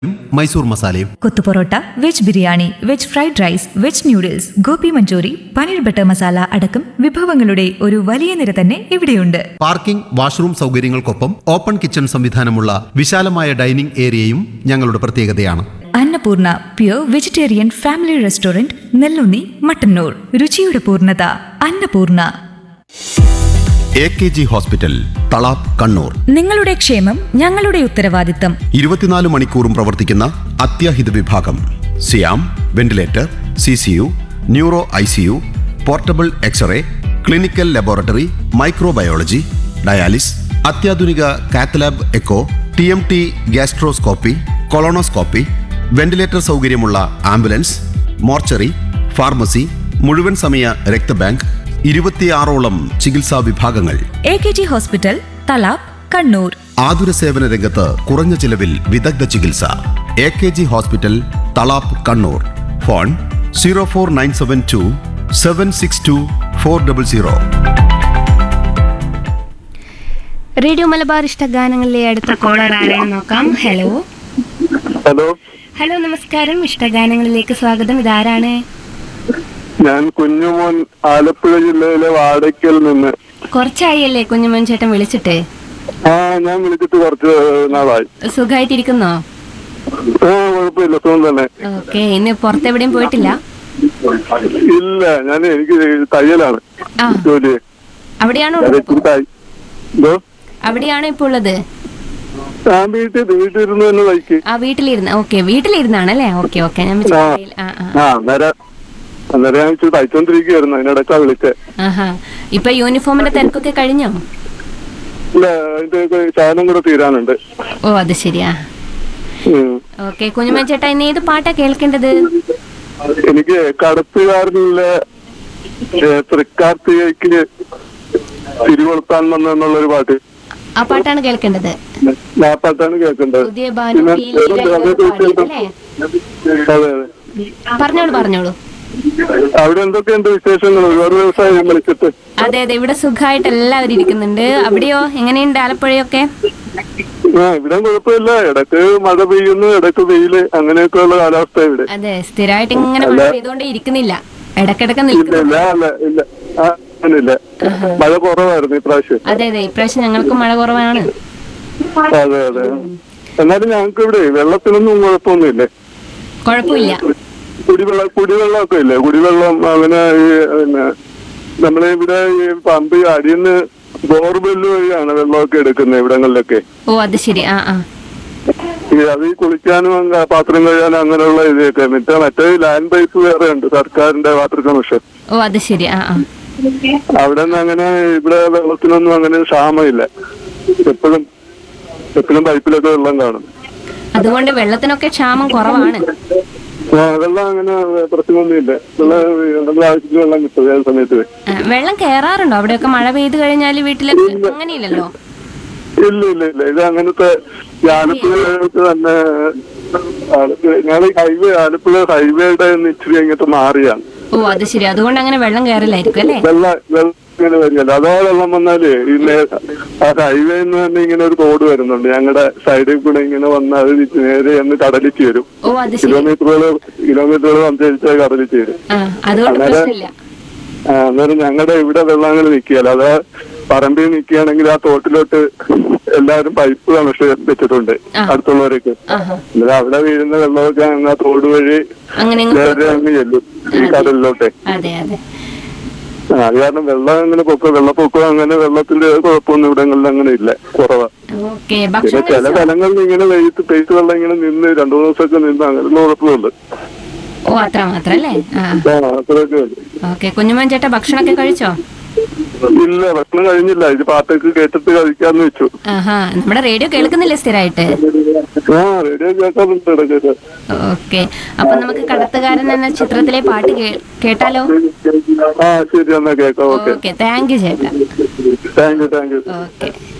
മൈസൂർ മസാലയും kothu parotta veg biryani veg fried rice veg noodles gobi manchurian paneer butter masala അടക്കം വിഭവങ്ങളുടെ ഒരു വലിയ നിര തന്നെ ഇവിടെയുണ്ട് പാർക്കിംഗ് വാഷ്റൂം സൗകര്യങ്ങൾക്കൊപ്പം ഓപ്പൺ കിച്ചൺ സംവിധാനമുള്ള വിശാലമായ ഡൈനിംഗ് ഏരിയയും ഞങ്ങളുടെ പ്രത്യേകതയാണ് Annapoorna pure vegetarian family restaurant Nellunni Mattannur രുചിയുടെ പൂർണ്ണത Annapoorna A K G hospital Thalap Kannur നിങ്ങളുടെ ക്ഷേമം ഞങ്ങളുടെ ഉത്തരവാദിത്തം ഇരുപത്തിനാല് മണിക്കൂറും പ്രവർത്തിക്കുന്ന അത്യാഹിത വിഭാഗം സിയാം ventilator C C U neuro I C U portable x ray clinical laboratory microbiology dialysis അത്യാധുനിക cath lab echo T M T gastroscopy colonoscopy ventilator സൗകര്യമുള്ള ആംബുലൻസ് മോർച്ചറി ഫാർമസി മുഴുവൻ സമയ രക്തബാങ്ക് ഇരുപത്തിയാറോളം ചികിത്സാ വിഭാഗങ്ങൾ A K G hospital Thalap Kannur ആതുര സേവന രംഗത്ത് കുറഞ്ഞ ചിലവിൽ വിദഗ്ധ ചികിത്സ A K G hospital Thalap Kannur phone zero four nine seven two seven six two four double zero radio Malabar ഇഷ്ട ഗാനങ്ങളിലെ അടുത്ത കോളർ ആരാണെന്ന് നോക്കാം ഹലോ ഹലോ ഹലോ നമസ്കാരം ഇഷ്ടഗാനങ്ങളിലേക്ക് സ്വാഗതം ഇതാരാണ് ഞാൻ കുഞ്ഞുമോൻ ആലപ്പുഴ ജില്ലയിലെ വാടയ്ക്കൽ നിന്ന് കുറച്ചായല്ലേ കുഞ്ഞുമോൻ ചേട്ടൻ വിളിച്ചിട്ട് ആ ഞാൻ വിളിച്ചിട്ട് കുറച്ച് നാളായി സുഖമായിട്ടിരിക്കുന്നോ ആ കുഴപ്പമില്ല സുഖം തന്നെ ഓക്കെ ഇന്ന് പുറത്തെവിടെയും പോയിട്ടില്ല ഇല്ല ഞാൻ എനിക്ക് തയ്യലാണ് ആ ജോലി അവിടെയാണോ ഞാൻ ഉള്ളത് ഇച്ചിരി തയ്- എന്തോ അവിടെയാണോ ഇപ്പോൾ ഉള്ളത് ഞാൻ വീട്ടിൽ വീട്ടിലിരുന്ന് തന്നെ തയ്ക്ക് ആ വീട്ടിലിരുന്ന് ഓക്കെ വീട്ടിലിരുന്നാണല്ലേ ഓക്കെ ഓക്കെ ഞാൻ വിളിച്ച കടയിൽ- ആ ആ ആ അന്നേരം അന്നേരം ഞാൻ ഇച്ചിരി തയ്ച്ചോണ്ടിരിക്കുകയായിരുന്നു അതിനിടയ്ക്കാ വിളിച്ചേ ആഹാ ഇപ്പൊ യൂണിഫോമിന്റെ തിരക്കൊക്കെ കഴിഞ്ഞോ ഇല്ല അതിന്റെ ശാലം കൂടെ തീരാനുണ്ട് ഓ അത് ശരിയാ ഉം. ഓക്കെ കുഞ്ഞുമോൻ ചേട്ടാ ഇന്ന് ഏത് പാട്ടാ കേൾക്കേണ്ടത് എനിക്ക് കടത്തുകാരനിലെ ഏ, തൃക്കാർത്തികയ്ക്ക് തിരികൊളുത്താൻ വന്നെന്നുള്ളൊരു പാട്ട് ആ പാട്ടാണ് കേൾക്കേണ്ടത് ആ പാട്ടാണ് കേൾക്കേണ്ടത് പുതിയ ഭാനു പിന്നെ പി. ലീല വേറെ ഇവർ പാടിയതല്ലേ? അതെ അതെ പറഞ്ഞോളൂ പറഞ്ഞോളൂ അവിടെ എന്തൊക്കെയുണ്ട് വിശേഷങ്ങൾ ഒരുപാട് ദിവസമായി ഞാൻ വിളിച്ചിട്ട് അതെ അതെ ഇവിടെ സുഖമായിട്ട് എല്ലാവരും ഇരിക്കുന്നുണ്ട് അവിടെയോ എങ്ങനെയുണ്ട് ആലപ്പുഴയൊക്കെ ആ ഇവിടെ കുഴപ്പമില്ല ഇടയ്ക്ക് മഴ പെയ്യുന്നു ഇടയ്ക്ക് വെയില് അങ്ങനെയൊക്കെയുള്ള കാലാവസ്ഥ ഇവിടെ അതെ സ്ഥിരമായിട്ട് ഇങ്ങനെ മഴ പെയ്തുകൊണ്ടേ ഇരിക്കുന്നില്ല ഇടക്കിടക്ക് ഇല്ല നിൽക്കുന്നു ഇല്ല അല്ല ഇല്ല ആ അങ്ങനില്ല മഴ കുറവായിരുന്നു ഇപ്രാവശ്യം അതെ അതെ ഇപ്രാവശ്യം ഞങ്ങൾക്ക് മഴ കുറവാണ് അതെ അതെ എന്നാലും ഞങ്ങൾക്ക് ഇവിടെ വെള്ളത്തിനൊന്നും കുഴപ്പമൊന്നുമില്ലേ കുഴപ്പമില്ല കുടിവെള്ളം കുടിവെള്ളമൊക്കെ ഇല്ലേ കുടിവെള്ളം അങ്ങനെ ഈ പിന്നെ നമ്മളെ ഇവിടെ ഈ പമ്പ് അടിയുന്ന് ബോർവെല്ല് വഴിയാണ് വെള്ളമൊക്കെ എടുക്കുന്നത് ഇവിടങ്ങളിലൊക്കെ ഓ അത് ശരി ആ ആ ഈ അത് ഈ കുളിക്കാനും അങ്ങ- പാത്രം കഴുകാനും അങ്ങനെയുള്ള ഇതൊക്കെ മറ്റേ മറ്റേ ലാൻഡ് പൈപ്പ് വേറെ ഉണ്ട് സർക്കാരിന്റെ വാട്ടർ കണക്ഷൻ ഓ അത് ശരി ആ ആ അവിടെ നിന്ന് അങ്ങനെ ഇവിടെ വെള്ളത്തിനൊന്നും അങ്ങനെ ക്ഷാമമില്ല എപ്പോഴും എപ്പോഴും പൈപ്പിലൊക്കെ വെള്ളം കാണും അതുകൊണ്ട് വെള്ളത്തിനൊക്കെ ക്ഷാമം കുറവാണ് ആ, വെള്ളം അങ്ങനെ പ്രശ്നമൊന്നുമില്ല വെള്ളം നമ്മുടെ ആവശ്യത്തിന് വെള്ളം കിട്ടും ഏത് സമയത്ത് ആ, വെള്ളം കയറാറുണ്ടോ അവിടെയൊക്കെ മഴ പെയ്ത് കഴിഞ്ഞാൽ വീട്ടിലൊക്കെ അങ്ങനെയില്ലല്ലോ ഇല്ല ഇല്ല ഇല്ല ഇത് അങ്ങനത്തെ ഈ ആലപ്പുഴക്ക് തന്നെ ആലപ്പുഴ ഞങ്ങൾ ഹൈവേ ആലപ്പുഴ ഹൈവേയുടെ ഒന്ന് ഇച്ചിരി അങ്ങോട്ട് മാറിയാണ് ഓ അത് ശരി അതുകൊണ്ട് അങ്ങനെ വെള്ളം കയറില്ലായിരിക്കും അല്ലേ വെള്ള വെള്ളം ഇങ്ങനെ വരികയല്ല അതാ വെള്ളം വന്നാല് ഈ നേ- ആ ഹൈവേ എന്ന് തന്നെ ഇങ്ങനെ ഒരു റോഡ് വരുന്നുണ്ട് ഞങ്ങളുടെ സൈഡിൽ കൂടെ ഇങ്ങനെ വന്ന് അത് നേരെ എന്ന് കടലിൽ ചേരും ഓ അത് ശരി കിലോമീറ്ററുകൾ കിലോമീറ്ററുകൾ സഞ്ചരിച്ചാൽ കടലിൽ ചേരും ആ അതുകൊണ്ട് അങ്ങനെ- പ്രശ്നമില്ല ആ, അന്നേരം ഞങ്ങളുടെ ഇവിടെ വെള്ളം അങ്ങനെ നിൽക്കുകയല്ല അത് പറമ്പിൽ നിൽക്കുകയാണെങ്കിൽ ആ തോട്ടിലോട്ട് എല്ലാവരും പൈപ്പ് കണക്ഷൻ വെച്ചിട്ടുണ്ട് ആ. അടുത്തുള്ളവരൊക്കെ ആഹാ അന്നേരം അവിടെ വീഴുന്ന വെള്ളമൊക്കെ അങ്ങ് ആ തോട് വഴി അങ്ങനെ അങ്ങ് നേരെ അങ്ങ് ചെല്ലും ഈ കടലിലോട്ടെ അതെ അതെ ആ, അത് കാരണം വെള്ളം അങ്ങനെ പൊക്കം വെള്ളപ്പൊക്കം അങ്ങനെ വെള്ളത്തിന്റെ കുഴപ്പമൊന്നും ഇവിടങ്ങളിൽ അങ്ങനെ ഇല്ല കുറവാ ഓക്കെ പിന്നെ ഭക്ഷണം ചില കഴിച്ചോ? സ്ഥലങ്ങളിൽ ഇങ്ങനെ വെയിറ്റ് പെയ്ത്ത് വെള്ളം ഇങ്ങനെ നിന്ന് രണ്ടു മൂന്ന് ദിവസമൊക്കെ നിന്ന് അങ്ങനെയുള്ള കുഴപ്പമുണ്ട് ഓ അത്ര മാത്രം അല്ലേ ആ ആ അത്രയൊക്കെ ഉണ്ട് ഓക്കെ കുഞ്ഞുമോൻ ചേട്ടാ ഭക്ഷണമൊക്കെ കഴിച്ചോ ഇല്ല ഭക്ഷണം കഴിഞ്ഞില്ല ഇത് പാട്ടൊക്കെ കേട്ടിട്ട് കഴിക്കാന്ന് വെച്ചു ആഹാ നമ്മുടെ റേഡിയോ കേൾക്കുന്നില്ലേ സ്ഥിരമായിട്ട് ആ റേഡിയോ കേൾക്കാറുണ്ട് ഇടയ്ക്കൊക്കെ ഓക്കെ അപ്പൊ നമുക്ക് കടത്തുകാരൻ എന്ന ചിത്രത്തിലെ പാട്ട് കേ- കേട്ടാലോ ആ ശരി എന്നാ കേൾക്കാം ഓക്കെ ഓക്കെ താങ്ക് യു ചേട്ടാ thank you thank you okay